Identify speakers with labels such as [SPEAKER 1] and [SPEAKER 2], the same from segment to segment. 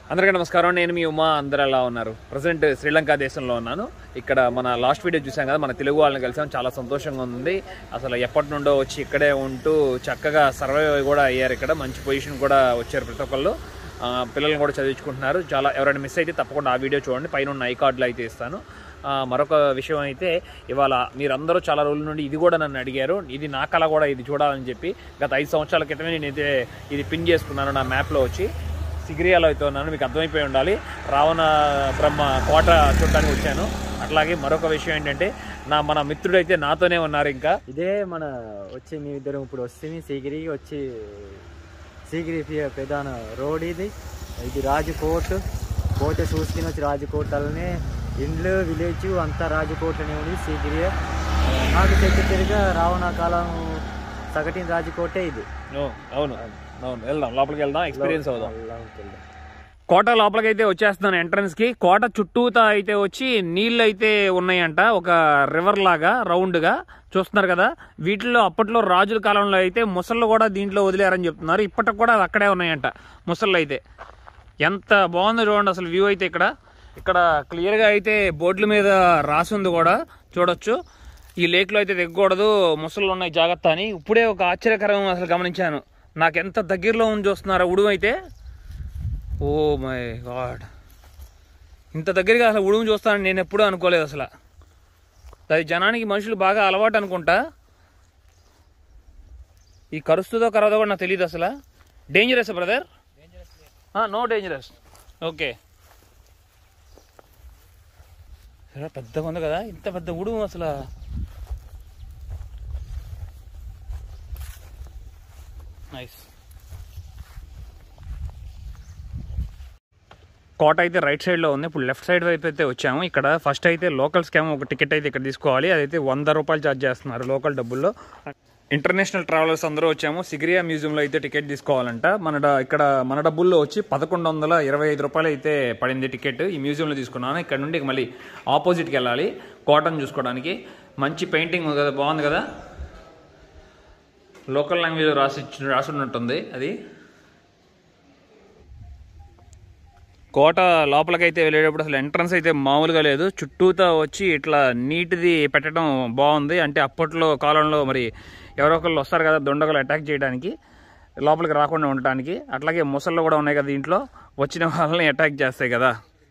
[SPEAKER 1] అందరికీ నమస్కారం నేను మీ ఉమా అందరు ఎలా ఉన్నారు ప్రజెంట్ శ్రీలంక దేశంలో ఉన్నాను ఇక్కడ మన లాస్ట్ వీడియో చూసాం కదా మన తెలుగు వాళ్ళని కలిసాం చాలా సంతోషంగా ఉంది అసలు ఎప్పటి నుండో వచ్చి ఇక్కడే ఉంటూ చక్కగా సర్వైవ్ కూడా అయ్యారు ఇక్కడ మంచి పొజిషన్ కూడా వచ్చారు ప్రతి ఒక్కళ్ళు ఆ, పిల్లల్ని కూడా చదివించుకుంటున్నారు చాలా ఎవరైనా మిస్ అయితే తప్పకుండా ఆ వీడియో చూడండి పైన ఉన్న ఐ కార్డులు అయితే ఇస్తాను ఆ, మరొక విషయం అయితే ఇవాళ మీరందరూ చాలా రోజుల నుండి ఇది కూడా నన్ను అడిగారు ఇది నా కళ కూడా ఇది చూడాలని చెప్పి గత ఐదు సంవత్సరాల క్రితమే నేనైతే ఇది పిన్ చేసుకున్నాను నా మ్యాప్లో వచ్చి సిగిరియాలో అయితే ఉన్నాను మీకు అర్థమైపోయి ఉండాలి రావణ బ్రహ్మ కోట చూడటానికి వచ్చాను అట్లాగే మరొక విషయం ఏంటంటే నా మన మిత్రుడు అయితే నాతోనే ఉన్నారు ఇంకా
[SPEAKER 2] ఇదే మన వచ్చి మీ ఇద్దరం ఇప్పుడు వస్తుంది సీగిరికి వచ్చి సీగిరి పి- ప్రధాన రోడ్ ఇది ఇది రాజకోట్ కోట చూసుకుని వచ్చి రాజకోట్ అలానే ఇండ్లు విలేజ్ అంతా రాజకోట్లోనే ఉంది సీగిరి నాకు దగ్గరగా రావణ కాలం సగటిన రాజకోటే ఇది
[SPEAKER 1] ఓ, అవును అవును వెళ్దాం లోపలికి వెళ్దాం ఎక్స్పీరియన్స్ అవుదాం
[SPEAKER 2] అలా ఉంటుంది.
[SPEAKER 1] కోట లోపలికి అయితే వచ్చేస్తున్నాను ఎంట్రన్స్ కి కోట చుట్టూతా అయితే వచ్చి నీళ్ళు అయితే ఉన్నాయంట ఒక రివర్ లాగా రౌండ్ గా చూస్తున్నారు కదా వీటిలో అప్పట్లో రాజుల కాలంలో అయితే ముసళ్ళు కూడా దీంట్లో వదిలేరని చెప్తున్నారు ఇప్పటికి కూడా అవి అక్కడే ఉన్నాయంట ముసళ్ళు అయితే ఎంత బాగుందో చూడండి అసలు వ్యూ అయితే ఇక్కడ ఇక్కడ క్లియర్ గా అయితే బోర్డుల మీద రాసి ఉంది కూడా చూడొచ్చు ఈ లేక్ లో అయితే దిగకూడదు ముసళ్ళు ఉన్నాయి జాగ్రత్త అని ఇప్పుడే ఒక ఆశ్చర్యకరం అసలు గమనించాను నాకు ఎంత దగ్గరలో ఉంది చూస్తున్నారా ఉడుము అయితే ఓ మై గాడ్ ఇంత దగ్గరగా అసలు ఉడుము చూస్తానని నేను ఎప్పుడూ అనుకోలేదు అసలు అది జనానికి మనుషులు బాగా అలవాటు అనుకుంటా ఈ కరుస్తుందో కరదో కూడా నాకు తెలియదు అసలు dangerous brother no dangerous okay సరే పెద్దగా ఉంది కదా ఇంత పెద్ద ఉడుము అసలు నైస్ కోట అయితే రైట్ సైడ్ లో ఉంది ఇప్పుడు లెఫ్ట్ సైడ్ వైపు అయితే వచ్చాము ఇక్కడ ఫస్ట్ అయితే లోకల్ స్కామ్ ఒక టికెట్ అయితే ఇక్కడ తీసుకోవాలి అదైతే వంద రూపాయలు ఛార్జ్ చేస్తున్నారు లోకల్ డబ్బుల్లో ఇంటర్నేషనల్ ట్రావెలర్స్ అందరూ వచ్చాము సిగిరియా మ్యూజియంలో అయితే టికెట్ తీసుకోవాలంట మన డ- ఇక్కడ మన డబ్బుల్లో వచ్చి పదకొండు వందల ఇరవై ఐదు రూపాయలు అయితే పడింది టికెట్ ఈ మ్యూజియంలో తీసుకున్నాను ఇక్కడ నుండి మళ్ళీ ఆపోజిట్కి వెళ్ళాలి కోటను చూసుకోవడానికి మంచి పెయింటింగ్ ఉంది కదా బాగుంది కదా లోకల్ లాంగ్వేజ్ రాసి రాసి ఉన్నట్టుంది అది కోట లోపలికైతే వెళ్ళేటప్పుడు అసలు ఎంట్రన్స్ అయితే మామూలుగా లేదు చుట్టూతా వచ్చి ఇట్లా నీటిది పెట్టడం బాగుంది అంటే అప్పట్లో కాలంలో మరి ఎవరో ఒకళ్ళు వస్తారు కదా దొండగలు అటాక్ చేయడానికి లోపలికి రాకుండా ఉండటానికి అట్లాగే ముసళ్ళు కూడా ఉన్నాయి కదా దీంట్లో వచ్చిన వాళ్ళని అటాక్ చేస్తాయి కదా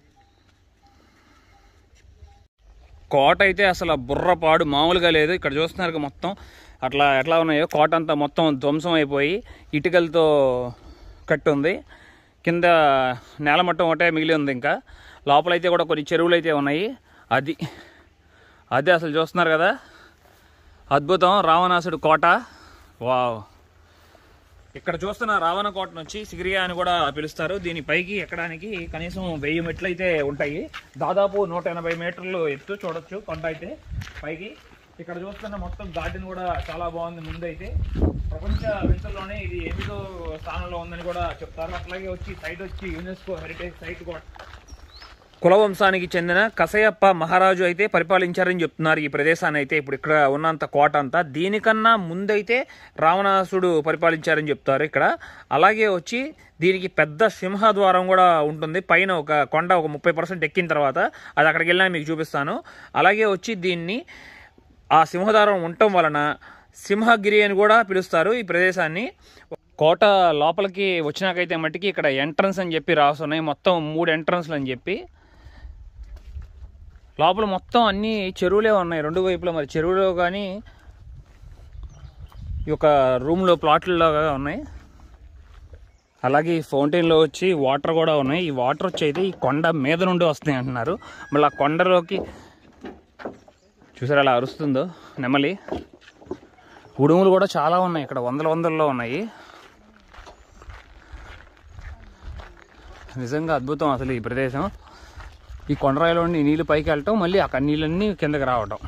[SPEAKER 1] కోట అయితే అసలు ఆ బుర్రపాడు మామూలుగా లేదు ఇక్కడ చూస్తున్నారు కదా మొత్తం అట్లా ఎట్లా ఉన్నాయో కోట అంతా మొత్తం ధ్వంసం అయిపోయి ఇటుకలతో కట్టి ఉంది కింద నేలమట్టం ఒకటే మిగిలి ఉంది ఇంకా లోపలైతే కూడా కొన్ని చెరువులు అయితే ఉన్నాయి అది అదే అసలు చూస్తున్నారు కదా అద్భుతం రావణాసుడు కోట వావ్ ఇక్కడ చూస్తున్న రావణ కోట నుంచి సిగిరియా అని కూడా పిలుస్తారు దీని పైకి ఎక్కడానికి కనీసం వెయ్యి మెట్లు అయితే ఉంటాయి దాదాపు నూట ఎనభై మీటర్లు ఎత్తు చూడొచ్చు కొండ అయితే పైకి ఇక్కడ చూస్తున్న మొత్తం గార్డెన్ కూడా చాలా బాగుంది ముందైతే ప్రపంచ వింతల్లోనే ఇది ఎనిమిదో స్థానంలో ఉందని కూడా చెప్తారు అట్లాగే వచ్చి సైట్ వచ్చి యునెస్కో హెరిటేజ్ సైట్ కూడా కులవంశానికి చెందిన కసయప్ప మహారాజు అయితే పరిపాలించారని చెప్తున్నారు ఈ ప్రదేశాన్ని అయితే ఇప్పుడు ఇక్కడ ఉన్నంత కోట అంతా దీనికన్నా ముందైతే రావణాసుడు పరిపాలించారని చెప్తారు ఇక్కడ అలాగే వచ్చి దీనికి పెద్ద సింహద్వారం కూడా ఉంటుంది పైన ఒక కొండ ఒక ముప్పై పర్సెంట్ ఎక్కిన తర్వాత అది అక్కడికి వెళ్ళినా మీకు చూపిస్తాను అలాగే వచ్చి దీన్ని ఆ సింహద్వారం ఉండటం వలన సింహగిరి అని కూడా పిలుస్తారు ఈ ప్రదేశాన్ని కోట లోపలికి వచ్చినాకైతే మట్టికి ఇక్కడ ఎంట్రన్స్ అని చెప్పి రాస్తున్నాయి మొత్తం మూడు ఎంట్రన్స్లు అని చెప్పి లోపల మొత్తం అన్ని చెరువులే ఉన్నాయి రెండు వైపులా మరి చెరువులో కానీ ఈ యొక్క రూమ్లో ప్లాట్లలాగా ఉన్నాయి అలాగే ఈ ఫౌంటైన్లో వచ్చి వాటర్ కూడా ఉన్నాయి ఈ వాటర్ వచ్చి అయితే ఈ కొండ మీద నుండి వస్తాయి అంటున్నారు మళ్ళీ ఆ కొండలోకి చూసారా అలా అరుస్తుందో నెమలి ఉడుములు కూడా చాలా ఉన్నాయి ఇక్కడ వందల వందల్లో ఉన్నాయి నిజంగా అద్భుతం అసలు ఈ ప్రదేశం ఈ కొండరాయిలో నుండి నీళ్ళు పైకి వెళ్ళటం మళ్ళీ అక్కడ నీళ్ళన్నీ కిందకి రావటం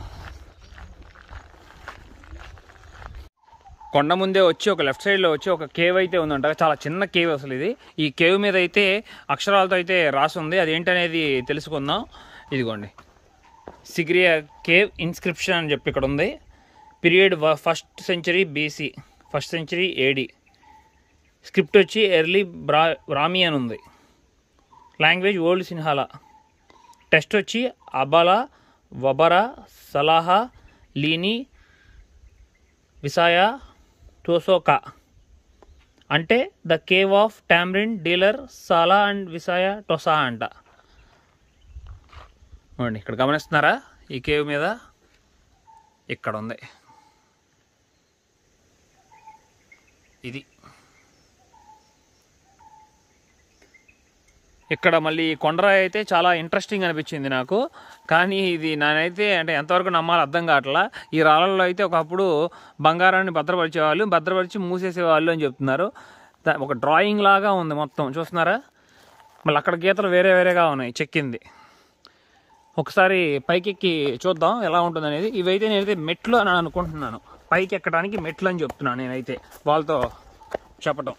[SPEAKER 1] కొండ ముందే వచ్చి ఒక లెఫ్ట్ సైడ్లో వచ్చి ఒక కేవ్ అయితే ఉందంట చాలా చిన్న కేవ్ అసలు ఇది ఈ కేవ్ మీద అయితే అక్షరాలతో అయితే రాసి ఉంది అదేంటనేది తెలుసుకుందాం ఇదిగోండి సిగ్రియా కేవ్ ఇన్స్క్రిప్షన్ అని చెప్పి ఇక్కడ ఉంది period first century BC first century AD script వచ్చి ఎర్లీ బ్రా బ్రామి అని ఉంది లాంగ్వేజ్ ఓల్డ్ సిన్హాలా టెస్ట్ వచ్చి అబలా వబరా సలాహా లీని విసాయా టోసోకా అంటే ద కేవ్ ఆఫ్ టామ్రిన్ డీలర్ సాలా అండ్ విసాయా టొసా అంట చూడండి ఇక్కడ గమనిస్తున్నారా ఈ కేవ్ మీద ఇక్కడ ఉంది ఇది ఇక్కడ మళ్ళీ ఈ కొండరాయి అయితే చాలా ఇంట్రెస్టింగ్ అనిపించింది నాకు కానీ ఇది నేనైతే అంటే ఎంతవరకు నమ్మాలి అర్థం కావట్లా ఈ రాళ్ళల్లో అయితే ఒకప్పుడు బంగారాన్ని భద్రపరిచేవాళ్ళు భద్రపరిచి మూసేసేవాళ్ళు అని చెప్తున్నారు దా- ఒక డ్రాయింగ్ లాగా ఉంది మొత్తం చూస్తున్నారా మళ్ళీ అక్కడ గీతలు వేరే వేరేగా ఉన్నాయి చెక్కింది ఒకసారి పైకి ఎక్కి చూద్దాం ఎలా ఉంటుంది అనేది ఇవైతే నేనైతే మెట్లు అని అనుకుంటున్నాను పైకి ఎక్కడానికి మెట్లు అని చెప్తున్నాను నేనైతే వాళ్ళతో చెప్పటం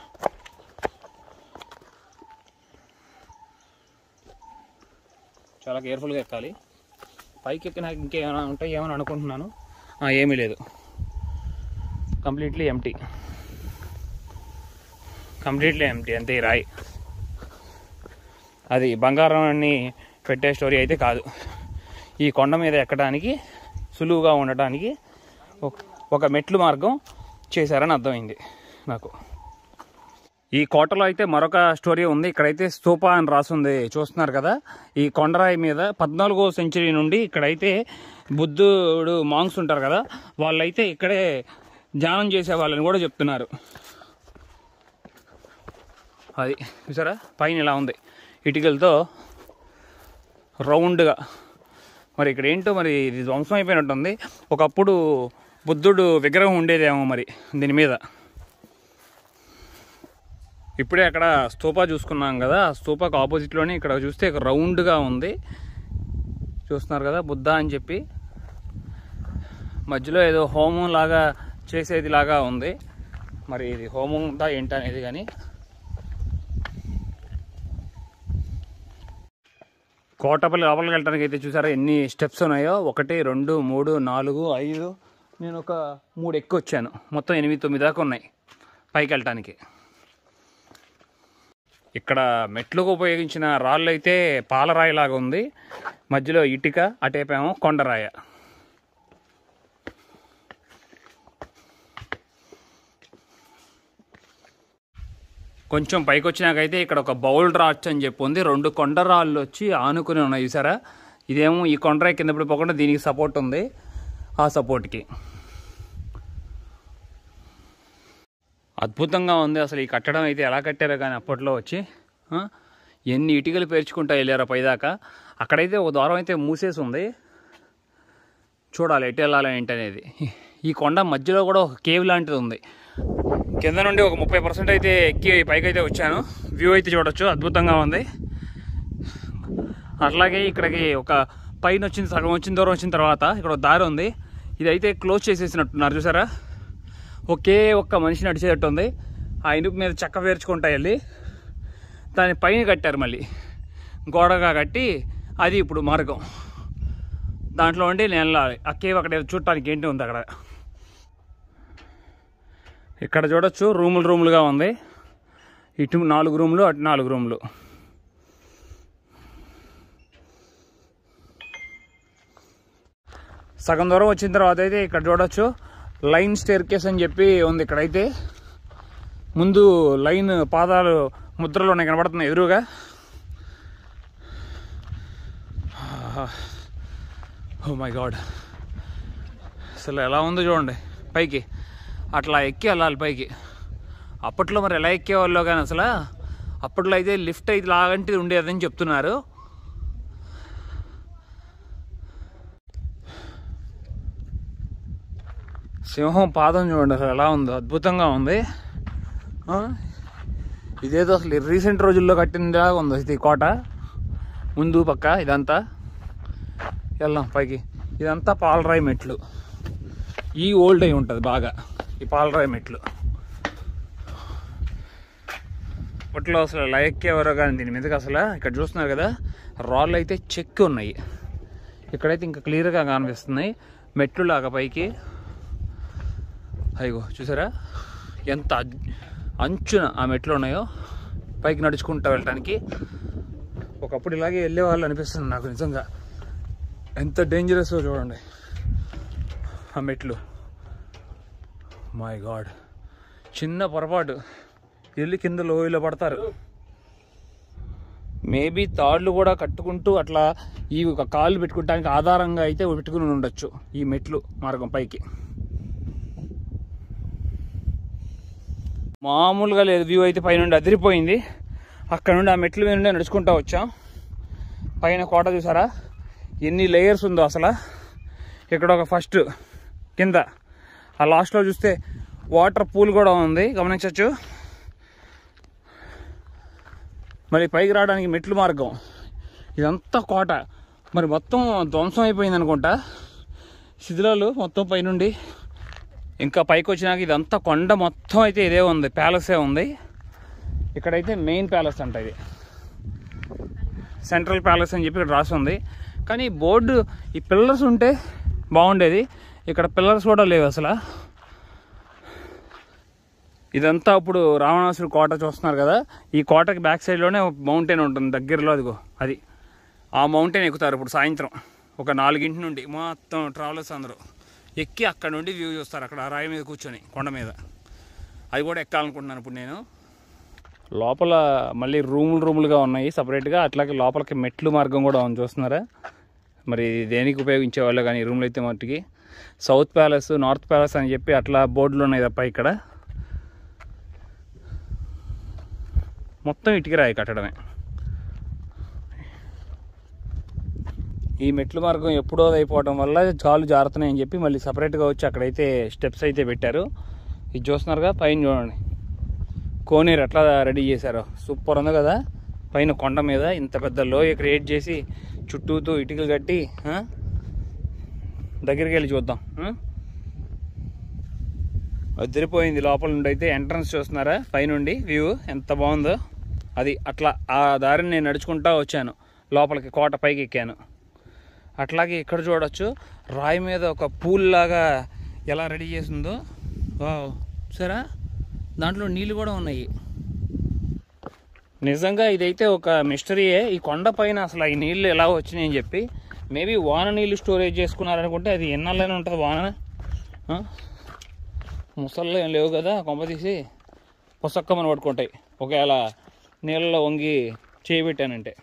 [SPEAKER 1] చాలా కేర్ఫుల్గా ఎక్కాలి పైకి ఎక్కినాక ఇంకేమైనా ఉంటాయి ఏమైనా అనుకుంటున్నాను ఆ, ఏమీ లేదు కంప్లీట్లీ ఎంటీ కంప్లీట్లీ ఎంటీ అంతే ఈ రాయి అది బంగారం అని పెట్టే స్టోరీ అయితే కాదు ఈ కొండ మీద ఎక్కడానికి సులువుగా ఉండటానికి ఒక- ఒక మెట్లు మార్గం చేశారని అర్థమైంది నాకు ఈ కోటలో అయితే మరొక స్టోరీ ఉంది ఇక్కడైతే స్తూప అని రాసుంది చూస్తున్నారు కదా ఈ కొండరాయి మీద పద్నాలుగో సెంచరీ నుండి ఇక్కడైతే బుద్ధుడు మాంగ్స్ ఉంటారు కదా వాళ్ళైతే ఇక్కడే ధ్యానం చేసే వాళ్ళని కూడా చెప్తున్నారు అది చూసారా పైన ఇలా ఉంది ఇటుకలతో రౌండ్గా మరి ఇక్కడ ఏంటో మరి ఇది ధ్వంసం అయిపోయినట్టుంది ఒకప్పుడు బుద్ధుడు విగ్రహం ఉండేదేమో మరి దీని మీద ఇప్పుడే అక్కడ స్తూపా చూసుకున్నాం కదా ఆ స్తూపాకు ఆపోజిట్లోనే ఇక్కడ చూస్తే ఒక రౌండ్గా ఉంది చూస్తున్నారు కదా బుద్ధ అని చెప్పి మధ్యలో ఏదో హోమం లాగా చేసేది లాగా ఉంది మరి ఇది హోమం దా ఏంటి అనేది కానీ కోటపల్లి లోపలికి వెళ్ళడానికి అయితే చూసారా ఎన్ని స్టెప్స్ ఉన్నాయో ఒకటి రెండు మూడు నాలుగు ఐదు నేను ఒక మూడు ఎక్కువ వచ్చాను మొత్తం ఎనిమిది తొమ్మిది దాకా ఉన్నాయి పైకి వెళ్ళటానికి ఇక్కడ మెట్లకు ఉపయోగించిన రాళ్ళు అయితే పాలరాయి లాగా ఉంది మధ్యలో ఇటుక అటేపేమో కొండరాయ కొంచెం పైకి వచ్చినాకైతే ఇక్కడ ఒక బౌల్ రాచ్ అని చెప్పి ఉంది రెండు కొండరాళ్ళు వచ్చి ఆనుకుని ఉన్నాయి చూసారా ఇదేమో ఈ కొండరాయి కింద పడిపోకుండా దీనికి సపోర్ట్ ఉంది ఆ సపోర్ట్కి అద్భుతంగా ఉంది అసలు ఈ కట్టడం అయితే ఎలా కట్టారో కానీ అప్పట్లో వచ్చి ఆ? ఎన్ని ఇటుకలు పేర్చుకుంటా వెళ్ళారో పైదాకా అక్కడైతే ఒక ద్వారం అయితే మూసేసి ఉంది చూడాలి ఎటు వెళ్ళాలి ఏంటి అనేది ఈ కొండ మధ్యలో కూడా ఒక కేవ్ లాంటిది ఉంది కింద నుండి ఒక ముప్పై పర్సెంట్ అయితే ఎక్కి పైకి అయితే వచ్చాను వ్యూ అయితే చూడొచ్చు అద్భుతంగా ఉంది అట్లాగే ఇక్కడికి ఒక పైన వచ్చిన సగం వచ్చిన దూరం వచ్చిన తర్వాత ఇక్కడ ఒక దారి ఉంది ఇదైతే క్లోజ్ చేసేసినట్టున్నారు చూసారా ఒకే ఒక్క మనిషి నడిచేటట్టు ఉంది ఆ ఇనుపు మీద చెక్క పేర్చుకుంటా వెళ్ళి దాని పైన కట్టారు మళ్ళీ గోడగా కట్టి అది ఇప్పుడు మార్గం దాంట్లో ఉండి నేను వెళ్ళాలి ఆ కేవ్ అక్కడ ఏదో చూడటానికి ఏంటి ఉంది అక్కడ ఇక్కడ చూడొచ్చు రూములు రూములుగా ఉంది ఇటు నాలుగు రూములు అటు నాలుగు రూములు సగం దూరం వచ్చిన తర్వాత అయితే ఇక్కడ చూడొచ్చు లైన్ స్టేర్ కేస్ అని చెప్పి ఉంది ఇక్కడైతే ముందు లైన్ పాదాలు ముద్రలు ఉన్నాయి కనబడుతున్నాయి ఎదురుగా ఓ మై గాడ్ అసలు ఎలా ఉందో చూడండి పైకి అట్లా ఎక్కి వెళ్ళాలి పైకి అప్పట్లో మరి ఎలా ఎక్కేవాళ్ళో కానీ అసలు అప్పట్లో అయితే లిఫ్ట్ అయితే లాగంటిది ఉండేదని చెప్తున్నారు సింహం పాదం చూడండి అసలు ఎలా ఉందో అద్భుతంగా ఉంది ఆ? ఇదేదో అసలు రీసెంట్ రోజుల్లో కట్టిందా ఉంది ఇది కోట ముందు పక్క ఇదంతా వెళ్దాం పైకి ఇదంతా పాలరాయి మెట్లు ఈ ఓల్డ్ అయి ఉంటుంది బాగా ఈ పాలరాయి మెట్లు అప్పట్లో అసలు లయక్కేవరో కానీ దీని మీదకి అసలు ఇక్కడ చూస్తున్నారు కదా రాళ్ళు అయితే చెక్కి ఉన్నాయి ఇక్కడైతే ఇంకా క్లియర్గా కనిపిస్తున్నాయి మెట్లు లాగా పైకి అయ్యో చూసారా ఎంత అద్- అంచున ఆ మెట్లు ఉన్నాయో పైకి నడుచుకుంటూ వెళ్ళటానికి ఒకప్పుడు ఇలాగే వెళ్ళే వాళ్ళు అనిపిస్తుంది నాకు నిజంగా ఎంత డేంజరస్ చూడండి ఆ మెట్లు మై గాడ్ చిన్న పొరపాటు వెళ్ళి కింద లోయలో పడతారు మేబీ తాళ్ళు కూడా కట్టుకుంటూ అట్లా ఈ ఒక కాళ్ళు పెట్టుకోవడానికి ఆధారంగా అయితే పెట్టుకుని ఉండొచ్చు ఈ మెట్లు మార్గం పైకి మామూలుగా లేదు వ్యూ అయితే పైనుండి అదిరిపోయింది అక్కడ నుండి ఆ మెట్ల మీద నుండి నడుచుకుంటూ వచ్చాం పైన కోట చూసారా ఎన్ని లేయర్స్ ఉందో అసలు ఇక్కడ ఒక ఫస్ట్ కింద ఆ లాస్ట్లో చూస్తే వాటర్ పూల్ కూడా ఉంది గమనించవచ్చు మరి పైకి రావడానికి మెట్లు మార్గం ఇదంతా కోట మరి మొత్తం ధ్వంసం అయిపోయింది అనుకుంటా శిథిలాలు మొత్తం పైనుండి ఇంకా పైకి వచ్చినాక ఇదంతా కొండ మొత్తం అయితే ఇదే ఉంది ప్యాలెసే ఉంది ఇక్కడైతే మెయిన్ ప్యాలెస్ అంట ఇది సెంట్రల్ ప్యాలెస్ అని చెప్పి ఇక్కడ రాసి ఉంది కానీ బోర్డు ఈ పిల్లర్స్ ఉంటే బాగుండేది ఇక్కడ పిల్లర్స్ కూడా లేవు అసలు ఇదంతా ఇప్పుడు రావణాసుడు కోట చూస్తున్నారు కదా ఈ కోటకి బ్యాక్ సైడ్లోనే మౌంటైన్ ఉంటుంది దగ్గరలో అదిగో అది ఆ మౌంటైన్ ఎక్కుతారు ఇప్పుడు సాయంత్రం ఒక నాలుగింటి నుండి మొత్తం ట్రావెలర్స్ అందరూ ఎక్కి అక్కడ నుండి వ్యూ చూస్తారు అక్కడ ఆ రాయి మీద కూర్చొని కొండ మీద అది కూడా ఎక్కాలనుకుంటున్నాను ఇప్పుడు నేను లోపల మళ్ళీ రూములు రూములుగా ఉన్నాయి సపరేట్గా అట్లాగే లోపలికి మెట్లు మార్గం కూడా ఉంది చూస్తున్నారా మరి దేనికి ఉపయోగించేవాళ్ళు కానీ ఈ రూమ్లు అయితే మట్టుకి సౌత్ ప్యాలెస్ నార్త్ ప్యాలెస్ అని చెప్పి అట్లా బోర్డులు ఉన్నాయి తప్ప ఇక్కడ మొత్తం ఇటుక రాయి కట్టడమే ఈ మెట్ల మార్గం ఎప్పుడో అయిపోవడం వల్ల చాలు జారుతున్నాయని చెప్పి మళ్ళీ సపరేట్గా వచ్చి అక్కడైతే స్టెప్స్ అయితే పెట్టారు ఇది చూస్తున్నారుగా పైన చూడండి కోనేరు ఎట్లా రెడీ చేశారో సూపర్ ఉంది కదా పైన కొండ మీద ఇంత పెద్ద లోయ క్రియేట్ చేసి చుట్టూతో ఇటుకలు కట్టి ఆ? దగ్గరికి వెళ్ళి చూద్దాం ఆ? అదిరిపోయింది లోపల నుండి అయితే ఎంట్రన్స్ చూస్తున్నారా పైనుండి వ్యూ ఎంత బాగుందో అది అట్లా ఆ దారిని నేను నడుచుకుంటా వచ్చాను లోపలికి కోట పైకి ఎక్కాను అట్లాగే ఇక్కడ చూడొచ్చు రాయి మీద ఒక పూల్ లాగా ఎలా రెడీ చేసిందో వావ్ సరా దాంట్లో నీళ్ళు కూడా ఉన్నాయి నిజంగా ఇదైతే ఒక మిస్టరీయే ఈ కొండ పైన అసలు ఈ నీళ్ళు ఎలా వచ్చినాయి అని చెప్పి మేబీ వాన నీళ్ళు స్టోరేజ్ చేసుకున్నారనుకుంటే అది ఎన్నాళ్ళైనా ఉంటుంది వాన ఆ? ముసళ్ళు ఏం లేవు కదా కొంప తీసి పుసక్కమని పట్టుకుంటాయి ఒకవేళ నీళ్ళలో వంగి చేయబెట్టానంటే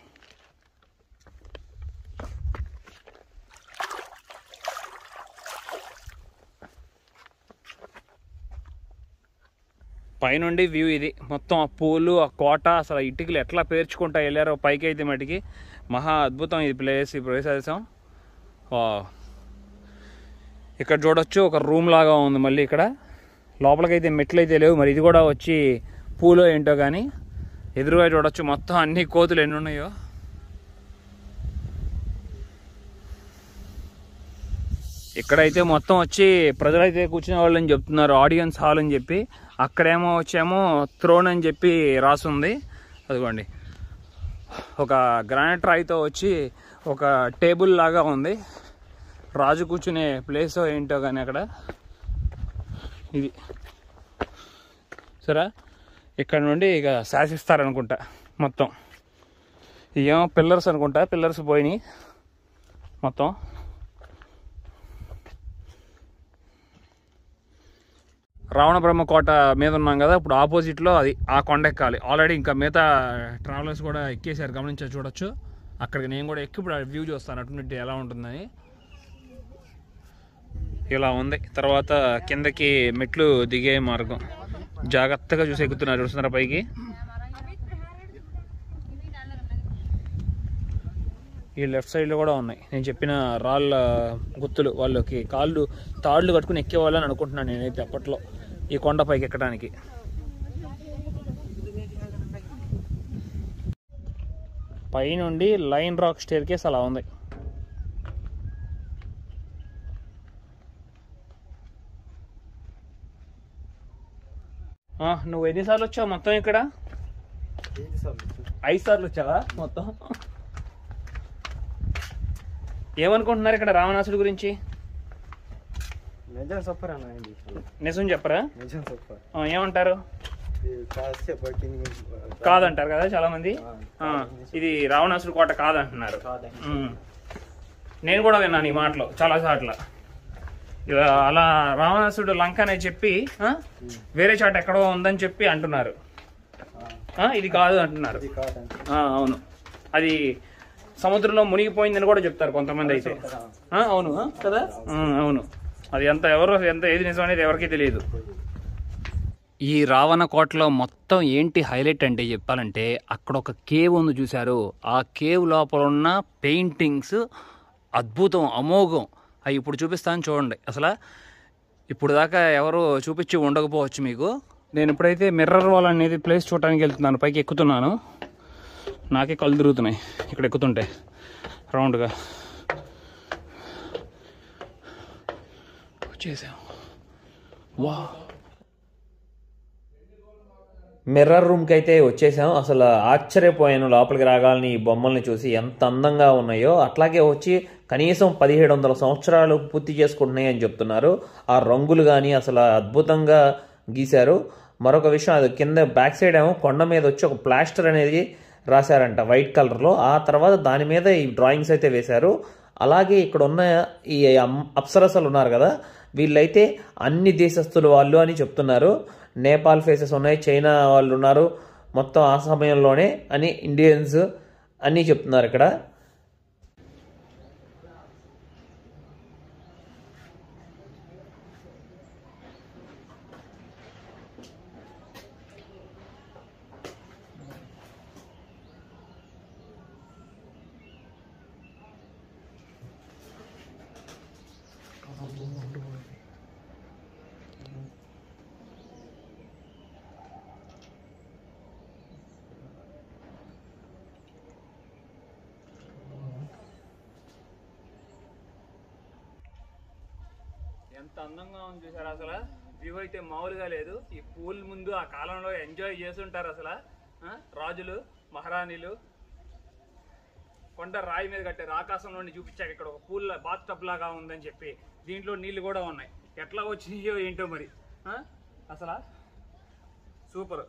[SPEAKER 1] పైనుండి వ్యూ ఇది మొత్తం ఆ పూలు ఆ కోట అసలు ఆ ఇటుకలు ఎట్లా పేర్చుకుంటా వెళ్ళారో పైకి అయితే మటుకి మహా అద్భుతం ఈ ప్లేస్ ఈ ప్రదేశం వావ్. ఇక్కడ చూడొచ్చు ఒక రూమ్ లాగా ఉంది మళ్ళీ ఇక్కడ లోపలికైతే మెట్లు అయితే లేవు మరి ఇది కూడా వచ్చి పూలో ఏంటో కానీ ఎదురుగా చూడొచ్చు మొత్తం అన్ని కోతులు ఎన్ని ఉన్నాయో ఇక్కడైతే మొత్తం వచ్చి ప్రజలైతే కూర్చునే వాళ్ళని చెప్తున్నారు ఆడియన్స్ హాల్ అని చెప్పి అక్కడేమో వచ్చేమో థ్రోన్ అని చెప్పి రాసుంది అదిగోండి ఒక గ్రానైట్ రాయితో వచ్చి ఒక టేబుల్ లాగా ఉంది రాజు కూర్చునే ప్లేస్ ఏంటో కానీ అక్కడ ఇది సరే ఇక్కడ నుండి ఇక శాసిస్తారనుకుంటా మొత్తం ఇవేమో పిల్లర్స్ అనుకుంటా పిల్లర్స్ పోయినాయి మొత్తం రావణ బ్రహ్మ కోట మీద ఉన్నాం కదా ఇప్పుడు ఆపోజిట్లో అది ఆ కొండ ఎక్కాలి ఆల్రెడీ ఇంకా మిగతా ట్రావెలర్స్ కూడా ఎక్కేసారు గమనించ చూడొచ్చు అక్కడికి నేను కూడా ఎక్కి ఇప్పుడు వ్యూ చూస్తాను అటువంటి ఎలా ఉంటుందని ఇలా ఉంది తర్వాత కిందకి మెట్లు దిగే మార్గం జాగ్రత్తగా చూసి ఎక్కుతున్నారు చూస్తున్నారా పైకి ఈ లెఫ్ట్ సైడ్లో కూడా ఉన్నాయి నేను చెప్పిన రాళ్ళ గుర్తులు వాళ్ళకి కాళ్ళు తాళ్ళు కట్టుకుని ఎక్కేవాళ్ళని అనుకుంటున్నాను నేనైతే అప్పట్లో ఈ కొండ పైకి ఎక్కడానికి పైనుండి లైన్ రాక్ స్టేర్ కేస్ అలా ఉంది ఆ, నువ్వు ఎన్నిసార్లు వచ్చావు మొత్తం ఇక్కడ ఐదు సార్లు వచ్చావా మొత్తం ఏమనుకుంటున్నారు ఇక్కడ రావణాసుడి గురించి
[SPEAKER 2] నిజం సూపర్ అన్న ఇది
[SPEAKER 1] నిజం చెప్పరా
[SPEAKER 2] నిజం సూపర్
[SPEAKER 1] ఆ, ఏమంటారు
[SPEAKER 2] కాస్త పట్టింది
[SPEAKER 1] కాదంటారు కదా చాలా మంది ఆ, ఇది రావణాసుడు కోట కాదంటున్నారు
[SPEAKER 2] కాదండి.
[SPEAKER 1] ఉమ్. నేను కూడా విన్నాను ఈ మాటలు చాలా సార్లు ఇలా అలా రావణాసుడు లంక అనే చెప్పి ఆ, వేరే చోట ఎక్కడో ఉందని చెప్పి అంటున్నారు ఆ, ఇది కాదు అంటున్నారు
[SPEAKER 2] ఇది కాదండి
[SPEAKER 1] ఆ, అవును అది సముద్రంలో మునిగిపోయిందని కూడా చెప్తారు కొంతమంది అయితే ఆ, అవును ఆ, కదా ఆ, అవును అది ఎంత ఎవరు ఎంత ఏది నిజం అనేది ఎవరికీ తెలియదు ఈ రావణ కోటలో మొత్తం ఏంటి హైలైట్ అంటే చెప్పాలంటే అక్కడ ఒక కేవ్ ఉంది చూశారు ఆ కేవ్ లోపల ఉన్న పెయింటింగ్స్ అద్భుతం అమోఘం అవి ఇప్పుడు చూపిస్తాను చూడండి అసలు ఇప్పుడు దాకా ఎవరు చూపించి ఉండకపోవచ్చు మీకు నేను ఇప్పుడైతే మిర్రర్ వాల్ అనేది ప్లేస్ చూడటానికి వెళ్తున్నాను పైకి ఎక్కుతున్నాను నాకే కళ్ళు తిరుగుతున్నాయి ఇక్కడ ఎక్కుతుంటే రౌండ్గా వచ్చేసాం వా
[SPEAKER 3] మిర్రర్ రూమ్కి అయితే వచ్చేసాం అసలు ఆశ్చర్యపోయాను లోపలికి రాగాలని ఈ బొమ్మల్ని చూసి ఎంత అందంగా ఉన్నాయో అట్లాగే వచ్చి కనీసం పదిహేడు వందల సంవత్సరాలు పూర్తి చేసుకుంటున్నాయి అని చెప్తున్నారు ఆ రంగులు కానీ అసలు అద్భుతంగా గీశారు మరొక విషయం అది కింద బ్యాక్ సైడ్ ఏమో కొండ మీద వచ్చి ఒక ప్లాస్టర్ అనేది రాశారంట వైట్ కలర్లో ఆ తర్వాత దాని మీద ఈ డ్రాయింగ్స్ అయితే వేశారు అలాగే ఇక్కడ ఉన్న ఈ అమ్- అప్సరసలు ఉన్నారు కదా వీళ్ళైతే అన్ని దేశస్తులు వాళ్ళు అని చెప్తున్నారు నేపాల్ ఫేసెస్ ఉన్నాయి చైనా వాళ్ళు ఉన్నారు మొత్తం ఆ సమయంలోనే అని ఇండియన్స్ అన్నీ చెప్తున్నారు ఇక్కడ
[SPEAKER 1] ఎంత అందంగా ఉంది చూసారు అసలు వ్యూ అయితే మామూలుగా లేదు ఈ పూల్ ముందు ఆ కాలంలో ఎంజాయ్ చేస్తుంటారు అసలు ఆ? రాజులు మహారాణిలు కొండ రాయి మీద కట్టారు ఆకాశంలో నుండి చూపించాక ఇక్కడ ఒక పూల్ బాత్ టబ్ లాగా ఉందని చెప్పి దీంట్లో నీళ్లు కూడా ఉన్నాయి ఎట్లా వచ్చినాయో ఏంటో మరి ఆ? అసలు సూపర్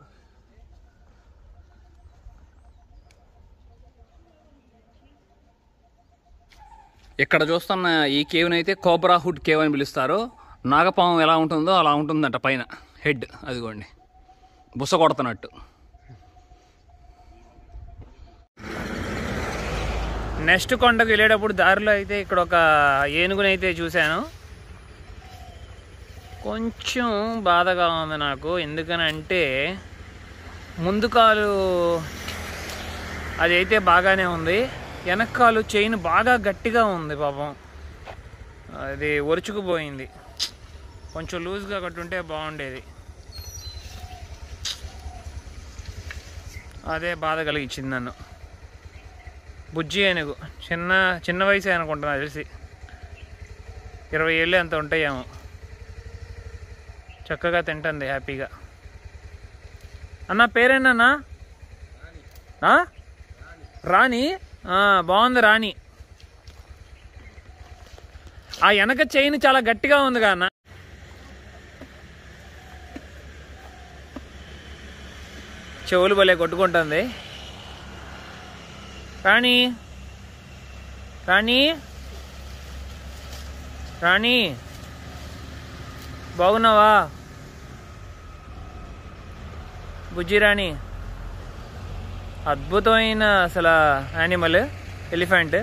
[SPEAKER 1] ఇక్కడ చూస్తున్న ఈ కేవ్ని అయితే కోబ్రా హుడ్ కేవ్ అని పిలుస్తారు నాగపాము ఎలా ఉంటుందో అలా ఉంటుందంట పైన హెడ్ అదిగోండి బుస కొడుతున్నట్టు నెక్స్ట్ కొండకు వెళ్ళేటప్పుడు దారిలో అయితే ఇక్కడ ఒక ఏనుగుని అయితే చూశాను కొంచెం బాధగా ఉంది నాకు ఎందుకనంటే ముందు కాలు అది అయితే బాగానే ఉంది వెనకాలు చైన్ బాగా గట్టిగా ఉంది పాపం అది ఒరుచుకుపోయింది కొంచెం లూజ్గా కట్టుంటే బాగుండేది అదే బాధ కలిగించింది నన్ను బుజ్జి ఏనుగు చిన్న చిన్న వయసే అనుకుంటున్నా తెలిసి ఇరవై ఏళ్ళు ఎంత ఉంటాయేమో చక్కగా తింటుంది హ్యాపీగా అన్న పేరేనన్నా ఆ? రాణి ఆ, బాగుంది రాణి ఆ వెనక చైన్ చాలా గట్టిగా ఉంది కాన్న చెవులు భలే కొట్టుకుంటుంది రాణి రాణి రాణి బాగున్నావా బుజ్జి రాణి అద్భుతమైన అసలు యానిమల్ ఎలిఫెంట్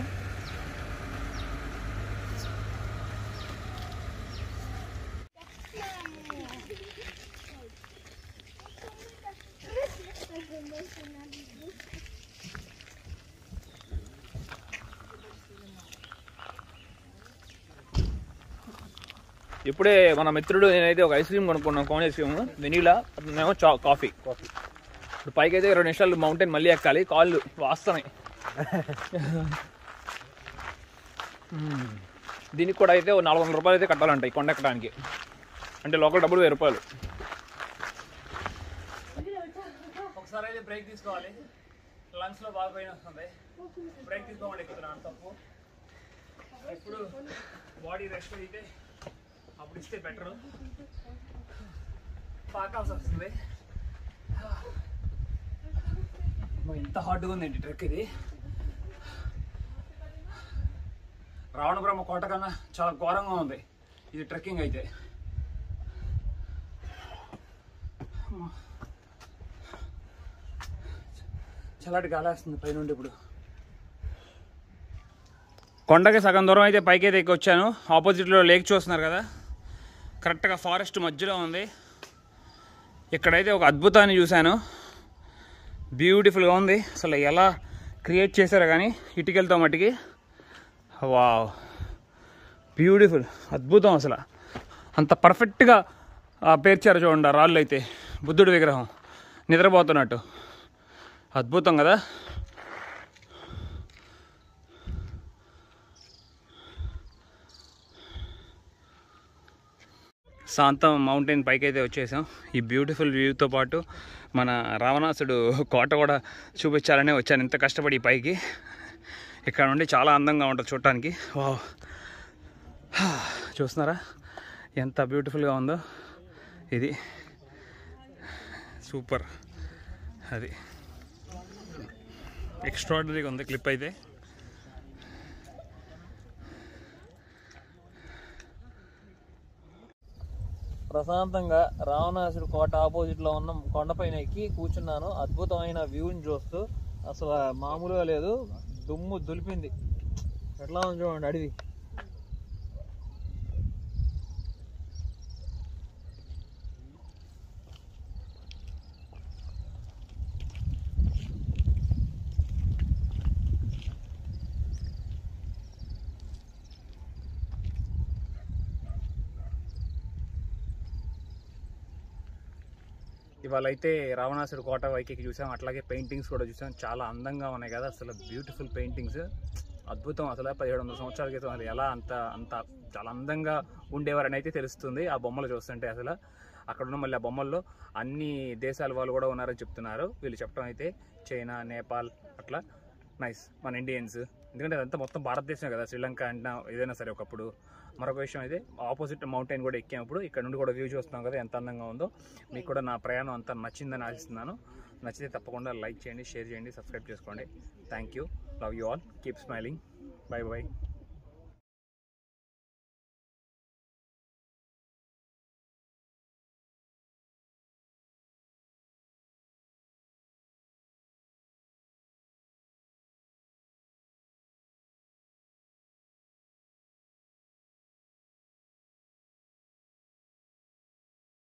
[SPEAKER 1] ఇప్పుడే మన మిత్రుడు నేనైతే ఒక ఐస్ క్రీమ్ కొనుక్కున్నాం కోన్ ఐస్ క్రీమ్ వెనీలా అతనేమో చా కాఫీ కాఫీ ఇప్పుడు పైకి అయితే ఇరవై నిమిషాలు మౌంటైన్ మళ్ళీ ఎక్కాలి కాళ్ళు వాస్తున్నాయి మ్మ్. దీనికి కూడా అయితే ఓ నాలుగు వందల రూపాయలు అయితే కట్టాలంట ఈ కొండ ఎక్కడానికి అంటే లోకల్ డబ్బులు వెయ్యి రూపాయలు ఒకసారి అయితే బ్రేక్ తీసుకోవాలి లంగ్స్ లో బాగా పోయిన వస్తుంది బ్రేక్ తీసుకోవాలి ఎక్కుతున్నాను తప్పు ఇప్పుడు బాడీ రెస్ట్ అయితే అప్పుడు ఇస్తే బెటర్ పాకాల్సి వస్తుంది అమ్మో, ఇంత హార్డ్గా ఉందండి ట్రెక్ ఇది రావణపురమ్మ కోట కన్నా చాలా ఘోరంగా ఉంది ఇది ట్రెక్కింగ్ అయితే అమ్మో. చల్లటి గాలి వస్తుంది పైనుండి ఇప్పుడు కొండకి సగం దూరం అయితే పైకి అయితే ఎక్కి వచ్చాను ఆపోజిట్లో లేక్ చూస్తున్నారు కదా కరెక్ట్గా ఫారెస్ట్ మధ్యలో ఉంది ఇక్కడైతే ఒక అద్భుతాన్ని చూశాను బ్యూటిఫుల్గా ఉంది అసలు ఎలా క్రియేట్ చేశారో కానీ ఇటుకలతో మట్టికి వావ్ బ్యూటిఫుల్ అద్భుతం అసలు అంత పర్ఫెక్ట్గా ఆ, పేర్చారు చూడండి ఆ రాళ్ళు అయితే బుద్ధుడి విగ్రహం నిద్రపోతున్నట్టు అద్భుతం కదా శాంతం మౌంటైన్ పైకి అయితే వచ్చేసాం ఈ బ్యూటిఫుల్ వ్యూతో పాటు మన రావణాసుడు కోట కూడా చూపించాలనే వచ్చాను ఇంత కష్టపడి ఈ పైకి ఇక్కడ నుండి చాలా అందంగా ఉంటుంది చూడటానికి వావ్ చూస్తున్నారా ఎంత బ్యూటిఫుల్గా ఉందో ఇది సూపర్ అది ఎక్స్ట్రాడనరీగా ఉంది క్లిప్ అయితే
[SPEAKER 3] ప్రశాంతంగా రావణాసుడు కోట ఆపోజిట్ లో ఉన్న కొండపైన ఎక్కి కూర్చున్నాను అద్భుతమైన వ్యూని చూస్తూ అసలు మామూలుగా లేదు దుమ్ము దులిపింది ఎట్లా ఉంది చూడండి అడవి
[SPEAKER 1] ఇవాళ అయితే రావణాసుడు కోట వైకి చూసాం అట్లాగే పెయింటింగ్స్ కూడా చూసాం చాలా అందంగా ఉన్నాయి కదా అసలు బ్యూటిఫుల్ పెయింటింగ్స్ అద్భుతం అసలు పదిహేడు వందల సంవత్సరాల క్రితం అసలు ఎలా అంత అంత చాలా అందంగా ఉండేవారని అయితే తెలుస్తుంది ఆ బొమ్మలు చూస్తుంటే అసలు అక్కడ ఉన్న మళ్ళీ ఆ బొమ్మల్లో అన్ని దేశాల వాళ్ళు కూడా ఉన్నారని చెప్తున్నారు వీళ్ళు చెప్పడం అయితే చైనా నేపాల్ అట్లా నైస్ మన ఇండియన్స్ ఎందుకంటే అదంతా మొత్తం భారతదేశం కదా శ్రీలంక అంటే ఏదైనా సరే ఒకప్పుడు మరొక విషయం అయితే ఆపోజిట్ మౌంటైన్ కూడా ఎక్కామప్పుడు ఇక్కడ నుండి కూడా వ్యూ చూస్తున్నాం కదా ఎంత అందంగా ఉందో మీకు కూడా నా ప్రయాణం అంతా నచ్చిందని ఆశిస్తున్నాను నచ్చితే తప్పకుండా లైక్ చేయండి షేర్ చేయండి సబ్స్క్రైబ్ చేసుకోండి thank you love you all keep smiling bye by